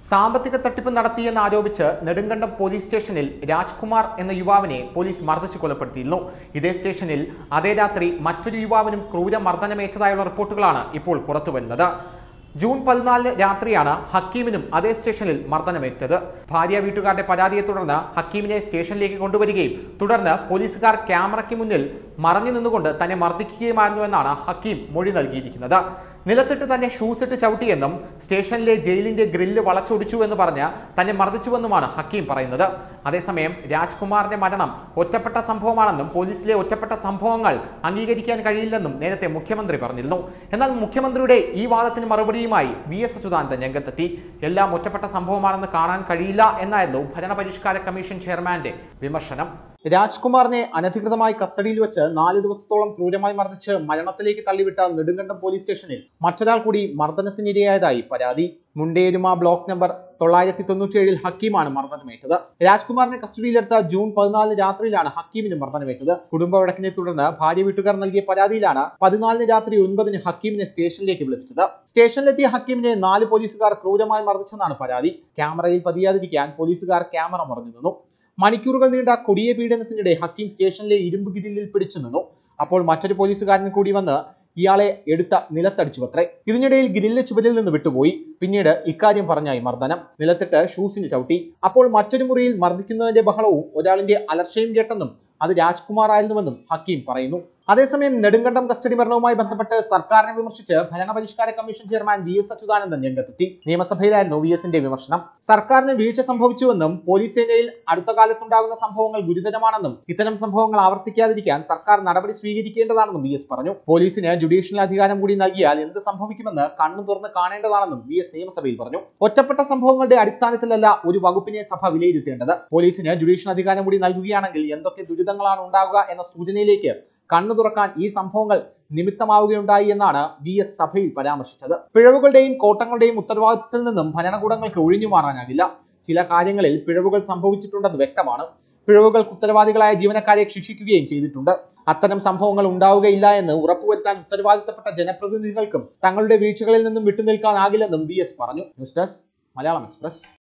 സാമ്പത്തിക തട്ടിപ്പ് നടത്തിയെന്ന് ആരോപിച്ച് നെടുങ്കണ്ടം പോലീസ് സ്റ്റേഷനിൽ രാജ്കുമാർ എന്ന യുവാവിനെ പോലീസ് മർദ്ദിച്ച് കൊലപ്പെടുത്തിയിരുന്നു ഇതേ സ്റ്റേഷനിൽ അതേ രാത്രി മറ്റൊരു യുവാവിനും ക്രൂരമർദ്ദനമേറ്റതായുള്ള റിപ്പോർട്ടുകളാണ് ഇപ്പോൾ പുറത്തുവരുന്നത് ജൂൺ പതിനാലിന് രാത്രിയാണ് ഹക്കീമിനും അതേ സ്റ്റേഷനിൽ മർദ്ദനമേറ്റത് ഭാര്യ വീട്ടുകാരുടെ പരാതിയെ തുടർന്ന് ഹക്കീമിനെ സ്റ്റേഷനിലേക്ക് കൊണ്ടുവരികയും തുടർന്ന് പോലീസുകാർ ക്യാമറയ്ക്ക് മുന്നിൽ മറഞ്ഞു നിന്നുകൊണ്ട് തന്നെ മർദ്ദിക്കുകയുമായിരുന്നുവെന്നാണ് ഹക്കീം മൊഴി നൽകിയിരിക്കുന്നത് നിലത്തിട്ട് തന്നെ ഷൂസ് ഇട്ട് ചവിട്ടിയെന്നും സ്റ്റേഷനിലെ ജയിലിന്റെ ഗ്രില്ല് വളച്ചൊടിച്ചു എന്ന് പറഞ്ഞ് തന്നെ മർദ്ദിച്ചുവെന്നുമാണ് ഹക്കീം പറയുന്നത് അതേസമയം രാജ്കുമാറിന്റെ മരണം ഒറ്റപ്പെട്ട സംഭവമാണെന്നും പോലീസിലെ ഒറ്റപ്പെട്ട സംഭവങ്ങൾ അംഗീകരിക്കാൻ കഴിയില്ലെന്നും നേരത്തെ മുഖ്യമന്ത്രി പറഞ്ഞിരുന്നു എന്നാൽ മുഖ്യമന്ത്രിയുടെ ഈ വാദത്തിന് മറുപടിയുമായി വി എസ് അച്യുതാനന്ദൻ രംഗത്തെത്തി എല്ലാം ഒറ്റപ്പെട്ട സംഭവമാണെന്ന് കാണാൻ കഴിയില്ല എന്നായിരുന്നു ഭരണപരിഷ്കാര കമ്മീഷൻ ചെയർമാന്റെ വിമർശനം രാജ്കുമാറിനെ അനധികൃതമായി കസ്റ്റഡിയിൽ വെച്ച് നാല് ദിവസത്തോളം ക്രൂരമായി മർദ്ദിച്ച് മരണത്തിലേക്ക് തള്ളിവിട്ട നെടുങ്കണ്ടം പോലീസ് സ്റ്റേഷനിൽ മറ്റൊരാൾ കൂടി മർദ്ദനത്തിനിരയായതായി പരാതി മുണ്ടേരുമ ബ്ലോക്ക് നമ്പർ തൊള്ളായിരത്തി തൊണ്ണൂറ്റിയേഴിൽ ഹക്കീമാണ് മർദ്ദനമേറ്റത് രാജ്കുമാറിനെ കസ്റ്റഡിയിലെടുത്ത ജൂൺ പതിനാലിന് രാത്രിയിലാണ് ഹക്കീമിന് മർദ്ദനമേറ്റത് കുടുംബ വഴക്കിനെ തുടർന്ന് ഭാര്യ വീട്ടുകാർ നൽകിയ പരാതിയിലാണ് പതിനാലിന് രാത്രി ഒൻപതിന് ഹക്കീമിനെ സ്റ്റേഷനിലേക്ക് വിളിപ്പിച്ചത് സ്റ്റേഷനിലെത്തിയ ഹക്കീമിനെ നാല് പോലീസുകാർ ക്രൂരമായി മർദ്ദിച്ചെന്നാണ് പരാതി ക്യാമറയിൽ പതിയാതിരിക്കാൻ പോലീസുകാർ ക്യാമറ മറഞ്ഞു നിന്നു മണിക്കൂറുകൾ നീണ്ട കൊടിയ പീഡനത്തിനിടെ ഹക്കീം സ്റ്റേഷനിലെ ഇരുമ്പ് ഗിരിലിൽ പിടിച്ചു നിന്നു അപ്പോൾ മറ്റൊരു പോലീസുകാരൻ കൂടി വന്ന് ഇയാളെ എടുത്ത നിലത്തടിച്ചുവത്രേ ഇതിനിടയിൽ ഗിരിലിന്റെ ചുവരിൽ നിന്ന് വിട്ടുപോയി പിന്നീട് ഇക്കാര്യം പറഞ്ഞായി മർദ്ദനം നിലത്തിട്ട് ഷൂസിന് ചവിട്ടി അപ്പോൾ മറ്റൊരു മുറിയിൽ മർദ്ദിക്കുന്നതിന്റെ ബഹളവും ഒരാളിന്റെ അലർച്ചയും കേട്ടെന്നും അത് രാജ്കുമാർ ആയിരുന്നുവെന്നും ഹക്കീം പറയുന്നു അതേസമയം നെടുങ്കണ്ടം കസ്റ്റഡി മരണവുമായി ബന്ധപ്പെട്ട് സർക്കാരിനെ വിമർശിച്ച് ഭരണപരിഷ്കാര commission chairman V S Achuthanandan രംഗത്തെത്തി നിയമസഭയിലായിരുന്നു വി എസിന്റെ വിമർശനം സർക്കാരിന് വീഴ്ച സംഭവിച്ചുവെന്നും പോലീസ് സേനയിൽ അടുത്ത കാലത്തുണ്ടാകുന്ന സംഭവങ്ങൾ ഗുരുതരമാണെന്നും ഇത്തരം സംഭവങ്ങൾ ആവർത്തിക്കാതിരിക്കാൻ സർക്കാർ നടപടി സ്വീകരിക്കേണ്ടതാണെന്നും വി എസ് പറഞ്ഞു പോലീസിന് ജുഡീഷ്യൽ അധികാരം കൂടി നൽകിയാൽ എന്ത് സംഭവിക്കുമെന്ന് കണ്ണു തുറന്ന് കാണേണ്ടതാണെന്നും വി എസ് നിയമസഭയിൽ പറഞ്ഞു ഒറ്റപ്പെട്ട സംഭവങ്ങളുടെ അടിസ്ഥാനത്തിലല്ല ഒരു വകുപ്പിനെ സഭ വിലയിരുത്തേണ്ടത് പോലീസിന് ജുഡീഷ്യൽ അധികാരം കൂടി നൽകുകയാണെങ്കിൽ എന്തൊക്കെ ദുരിതങ്ങളാണ് ഉണ്ടാവുക എന്ന സൂചനയിലേക്ക് കണ്ണു തുറക്കാൻ ഈ സംഭവങ്ങൾ നിമിത്തമാവുകയുണ്ടായി എന്നാണ് വി എസ് സഭയിൽ പരാമർശിച്ചത് പിഴവുകളുടെയും കോട്ടങ്ങളുടെയും ഉത്തരവാദിത്തത്തിൽ നിന്നും ഭരണകൂടങ്ങൾക്ക് ഒഴിഞ്ഞു മാറാനാകില്ല ചില കാര്യങ്ങളിൽ പിഴവുകൾ സംഭവിച്ചിട്ടുണ്ടെന്ന് വ്യക്തമാണ് പിഴവുകൾക്ക് ഉത്തരവാദികളായ ജീവനക്കാരെ ശിക്ഷിക്കുകയും ചെയ്തിട്ടുണ്ട് അത്തരം സംഭവങ്ങൾ ഉണ്ടാവുകയില്ല എന്ന് ഉറപ്പുവരുത്താൻ ഉത്തരവാദിത്തപ്പെട്ട ജനപ്രതിനിധികൾക്കും തങ്ങളുടെ വീഴ്ചകളിൽ നിന്നും വിട്ടുനിൽക്കാനാകില്ലെന്നും വി എസ് പറഞ്ഞു ന്യൂസ് ഡെസ്ക് മലയാളം എക്സ്പ്രസ്